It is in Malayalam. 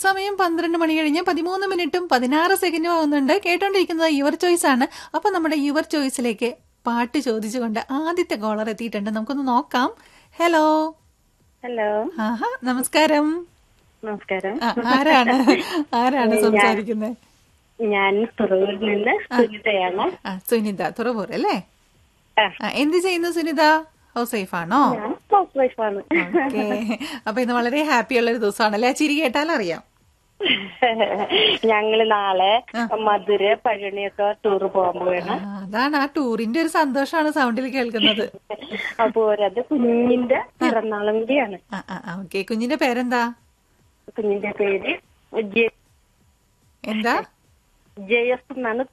സമയം പന്ത്രണ്ട് മണി കഴിഞ്ഞ് പതിമൂന്ന് മിനിറ്റും പതിനാറ് സെക്കൻഡും ആവുന്നുണ്ട് കേട്ടോണ്ടിരിക്കുന്നത് യുവർ ചോയ്സ് ആണ് അപ്പൊ നമ്മുടെ യുവർ ചോയ്സിലേക്ക് പാട്ട് ചോദിച്ചുകൊണ്ട് ആദ്യത്തെ കോളർ എത്തിയിട്ടുണ്ട് നമുക്കൊന്ന് നോക്കാം ഹലോ ഹലോ ആഹാ നമസ്കാരം നമസ്കാരം ആ, ആരാണ് ആരാണ് സംസാരിക്കുന്നത് ഞാൻ തുറവൂരിൽ നിന്ന് സുനിതയാണ് ആ സുനിത തുറവൂർ അല്ലേ ആ, ആ, എന്ത് ചെയ്യുന്നു സുനിത ഹൗസ് വൈഫ് ആണോ ഞാൻ ഹൗസ് വൈഫാണ് ഓക്കെ അപ്പൊ ഇന്ന് വളരെ ഹാപ്പി ഉള്ള ഒരു ദിവസമാണല്ലേ ആ ചിരി കേട്ടാൽ അറിയാം ഞങ്ങള് നാളെ മധുര പഴനിയൊക്കെ ടൂർ പോകാൻ പോവാണ് ആ, അതാണ് ആ ടൂറിന്റെ ഒരു സന്തോഷമാണ് സൗണ്ടിൽ കേൾക്കുന്നത് അപ്പൊ അത് കുഞ്ഞിന്റെ പിറന്നാളും കൂടിയാണ് ആ ആ ആ ഓക്കെ കുഞ്ഞിന്റെ പേരെന്താ കുഞ്ഞിന്റെ പേര് ജെ- എന്താ ജയസ് എന്നാണ്